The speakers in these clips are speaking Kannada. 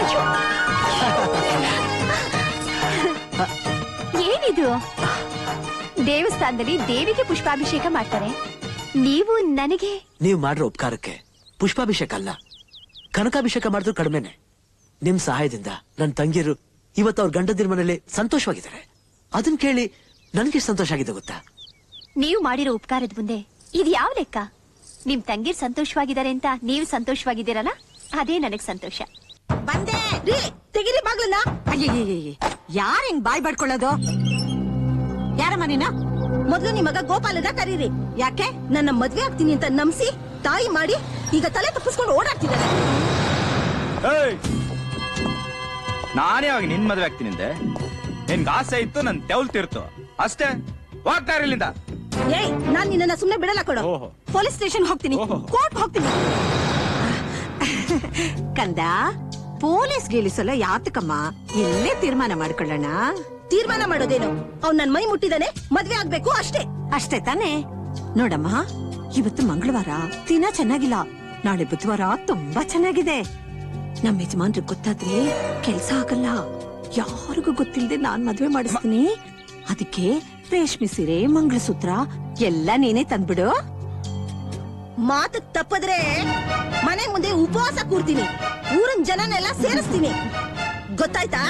ಏನಿದು ದೇವಸ್ಥಾನದಲ್ಲಿ ದೇವಿಗೆ ಪುಷ್ಪಾಭಿಷೇಕ ಮಾಡ್ತಾರೆ ನೀವು ನನಗೆ ನೀವು ಮಾಡಿರೋ ಉಪಕಾರಕ್ಕೆ ಪುಷ್ಪಾಭಿಷೇಕ ಅಲ್ಲ ಕನಕಾಭಿಷೇಕ ಮಾಡಿದ್ರು ಕಡಿಮೆನೆ ನಿಮ್ ಸಹಾಯದಿಂದ ನನ್ನ ತಂಗಿಯರು ಇವತ್ತು ಅವ್ರ ಗಂಡದಿರ ಮನೇಲಿ ಸಂತೋಷವಾಗಿದ್ದಾರೆ ಅದನ್ ಕೇಳಿ ನನ್ಗೆ ಸಂತೋಷ ಆಗಿದೆ ಗೊತ್ತಾ ನೀವು ಮಾಡಿರೋ ಉಪಕಾರದ ಮುಂದೆ ಇದು ಯಾವ ಲೆಕ್ಕ ನಿಮ್ ತಂಗಿರ್ ಸಂತೋಷವಾಗಿದ್ದಾರೆ ಅಂತ ನೀವು ಸಂತೋಷವಾಗಿದ್ದೀರಲ್ಲ ಅದೇ ನನಗ್ ಸಂತೋಷ ಬಂದೆ ರೀ ತೆಗಿರಿ ಬಾಗ್ಲನ್ನ ಅಯ್ಯಯ್ಯಯ್ಯ ಯಾರ್ ಹಿಂಗ್ ಬಾಯ್ ಬಡ್ಕೊಳ್ಳೋದು ಯಾರಮ್ಮ ನೀನು ಮೊದ್ಲು ನಿಮ್ ಮಗ ಗೋಪಾಲನ ಕರೀರಿ ಯಾಕೆ ನನ್ನ ಮದ್ವೆ ಆಗ್ತೀನಿ ಅಂತ ನಂಬಿಸಿ ತಾಯಿ ಮಾಡಿ ಈಗ ತಲೆ ತಪ್ಪಿಸ್ಕೊಂಡು ಓಡಾಡ್ತಿದ್ದಾರೆ ಏಯ್! ನಾನೇ ಅವಾಗ ನಿನ್ ಮದ್ವೆ ಆಗ್ತೀನಿ ಅಂದೆ ನಿನ್ಗೆ ಆಸೆ ಇತ್ತು ನನ್ ತೆವಲ್ ತೀರ್ತು ಅಷ್ಟೇ ಹೋಗ್ತಾ ಇರಲಿಂದ ಏಯ್ ನಾನ್ ನಿನ್ನ ಸುಮ್ನೆ ಬಿಡಲ್ಲ ಕೊಡು ಓಹೋ. ಪೊಲೀಸ್ ಸ್ಟೇಷನ್ ಹೋಗ್ತೀನಿ ಓಹೋ. ಕೋರ್ಟ್ ಹೋಗ್ತೀನಿ ಕಂದ ಪೊಲೀಸ್ ಗಿಳಿಸಲ್ಲ ಯಾತಕಮ್ಮ ಇಲ್ಲೇ ತೀರ್ಮಾನ ಮಾಡ್ಕೊಳ್ಳೋಣ ತೀರ್ಮಾನ ಮಾಡೋದೇನು ಅವ್ನ್ ನನ್ ಮೈ ಮುಟ್ಟಿದಾನೆ ಮದ್ವೆ ಆಗ್ಬೇಕು ಅಷ್ಟೇ ಅಷ್ಟೇ ತಾನೇ ನೋಡಮ್ಮ ಇವತ್ತು ಮಂಗಳವಾರ ದಿನ ಚೆನ್ನಾಗಿಲ್ಲ ನಾಳೆ ಬುಧವಾರ ತುಂಬಾ ಚೆನ್ನಾಗಿದೆ ನಮ್ಮ ಯಜಮಾನ್ರಿಗೆ ಗೊತ್ತಾದ್ರೆ ಕೆಲ್ಸ ಆಗಲ್ಲ ಯಾರಿಗೂ ಗೊತ್ತಿಲ್ಲದೆ ನಾನ್ ಮದ್ವೆ ಮಾಡಿಸ್ತೀನಿ ಅದಕ್ಕೆ ರೇಷ್ಮೆ ಸೀರೆ ಮಂಗಳಸೂತ್ರ ಎಲ್ಲ ನೀನೇ ತಂದ್ಬಿಡು ಮಾತು ತಪ್ಪದ್ರೆ ಮನೆ ಮುಂದೆ ಉಪವಾಸ ಕೂರ್ತೀನಿ ಊರಿನ ಜನನೆಲ್ಲ ಸೇರಿಸ್ತೀನಿ ಗೊತ್ತಾಯ್ತಾ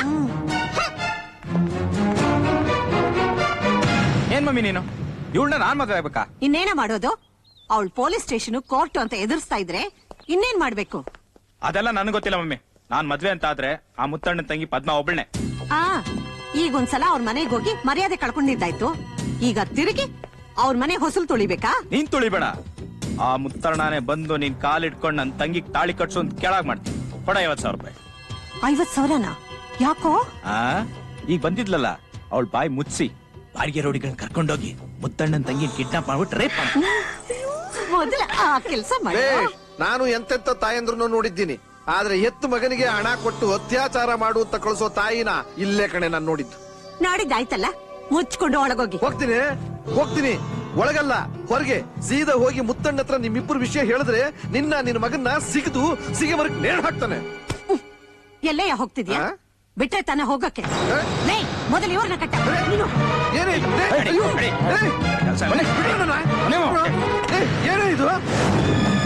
ಏನ್ ಮಮ್ಮಿ ನೀನು ಇವಳನ್ನ ನಾನ್ ಮದ್ವೆ ಆಗ್ಬೇಕಾ ಇನ್ನೇನ ಮಾಡೋದು ಅವಳು ಪೊಲೀಸ್ ಸ್ಟೇಷನ್ ಕೋರ್ಟ್ ಅಂತ ಎದುರಿಸ್ತಾ ಇದ್ರೆ ಇನ್ನೇನ್ ಮಾಡ್ಬೇಕು ಅದೆಲ್ಲ ನನ್ಗೆ ಗೊತ್ತಿಲ್ಲ ಮಮ್ಮಿ ನಾನ್ ಮದ್ವೆ ಅಂತ ಆದ್ರೆ ಆ ಮುತ್ತಣ್ಣನ ತಂಗಿ ಪದ್ಮ ಒಬ್ಬಳನೆ ಆ ಈಗ ಒಂದ್ಸಲ ಅವ್ರ ಮನೆಗೆ ಹೋಗಿ ಮರ್ಯಾದೆ ಕಳ್ಕೊಂಡಿದ್ದಾಯ್ತು ಈಗ ತಿರುಗಿ ಅವ್ರ ಮನೆ ಹೊಸಲು ತುಳಿಬೇಕಾ ನೀನ್ ತುಳಿಬೇಡ ಆ ಮುತ್ತಣ್ಣನೇ ಬಂದು ನೀನ್ ಕಾಲಿಟ್ಕೊಂಡ್ ನನ್ ತಂಗಿಗ್ ತಾಳಿ ಕಟ್ಸು ಅಂತ ಕೆಳಗ್ ಮಾಡ್ತೀನಿ ಕೊಡ ಐವತ್ ಸಾವಿರ ರೂಪಾಯಿ ಐವತ್ ಸಾವಿರನಾ ಯಾಕೋ ಆ ಈಗ ಬಂದಿದ್ಲಲ್ಲ ಅವಳ ಬಾಯಿ ಮುಚ್ಚಿ ಬಾಡಿಗೆ ರೋಡಿಗಳನ್ನ ಕರ್ಕೊಂಡೋಗಿ ಮುತ್ತಣ್ಣನ ತಂಗಿ ಕಿಡ್ನಾಪ್ ಮಾಡ್ಬಿಟ್ಟು ರೇಪ್ ಮಾಡ ಮೊದಲ ಆ ಕೆಲ್ಸ ಮಾಡು ಬೇಷ್ ನಾನು ಎಂತೆಂತ ತಾಯಂದ್ರನ್ನು ನೋಡಿದ್ದೀನಿ ಆದ್ರೆ ಎತ್ತು ಮಗನಿಗೆ ಹಣ ಕೊಟ್ಟು ಅತ್ಯಾಚಾರ ಮಾಡು ಅಂತ ಕಳಿಸೋ ತಾಯಿನ ಇಲ್ಲೇ ಕಣೆ ನಾನು ನೋಡಿದ್ದು ನಾಡಿದ್ದಾಯ್ತಲ್ಲ ಮುಚ್ಕೊಂಡು ಒಳಗೋಗಿ ಹೋಗ್ತೀನಿ ಹೋಗ್ತೀನಿ ಒಳಗಲ್ಲ ಹೊರಗೆ ಸೀದಾ ಹೋಗಿ ಮುತ್ತಣ್ಣ ಹತ್ರ ನಿಮ್ಮಿಬ್ಬರು ವಿಷಯ ಹೇಳಿದ್ರೆ ನಿನ್ನ ನಿನ್ನ ಮಗನ್ನ ಸಿಗದು ಸಿಗವರೆಗೆ ನೇಣು ಹಾಕ್ತಾನೆ ಎಲ್ಲೇ ಹೋಗ್ತಿದ್ಯಾ ಆ? ಬಿಟ್ರೆ ತಾನೆ ಹೋಗಕ್ಕೆ ಏ? ಲೇ ಮೊದಲು ಇವ್ರನ್ನ ಕಟ್ಟ ನೀನು ಏನೇ ಏ, ನಡಿ, ಅಯ್ಯೋ, ನಡಿ. ಏ, ಕೆಲ್ಸ ಬನ್ನಿ, ನಡಿ. ಬಿಡು ನನ್ನ. ಮನೆ ಹೋಗು. ಏ, ಏನೇ ಇದು